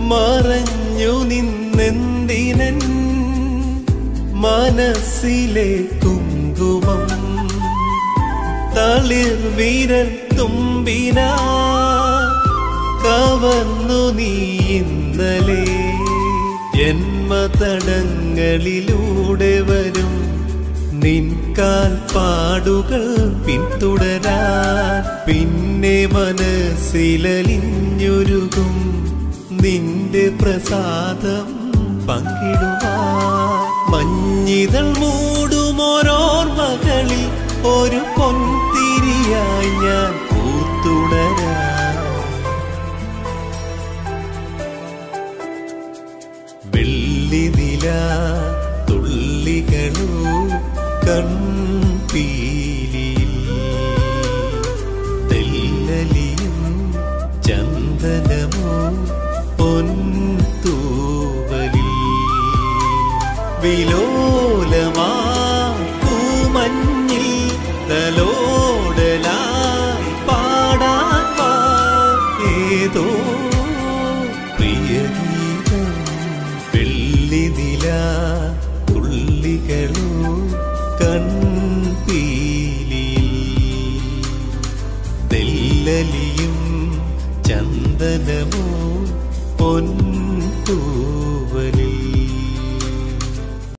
മറഞ്ഞു നിന്നെന്തിനൻ മനസ്സിലെ കുങ്കുമം തളിർ വിരൽ തുമ്പിന കവർന്നു നീ ഇന്നലെ ജന്മതടങ്ങളിലൂടെ വരും നിൻകാൽ പാടുകൾ പിന്തുടരാൻ പിന്നെ മനസ്സിലലിഞ്ഞൊരുകും നിന്റെ പ്രസാദം പങ്കിടുവാൻ മഞ്ഞിതൾ മൂടുമോരോർമകളിൽ ഒരു പൊൻതിരിയായി ഞാൻ പൂത്തുടരാ വെള്ളിനില തുള്ളികളു കൺപീലിയിൽ തെല്ലലിയും ചന്ദനമോ പൊൻതൂവലിൽ വിലോലമാ പൂമഞ്ഞിൽ തലോടലായി പാടാൻ വാ ഏതോ പ്രിയഗീതം വെള്ളിനില തുള്ളികളോ കൺപീലിയിൽ തെല്ലലിയും ചന്ദനമോ പൊൻതൂ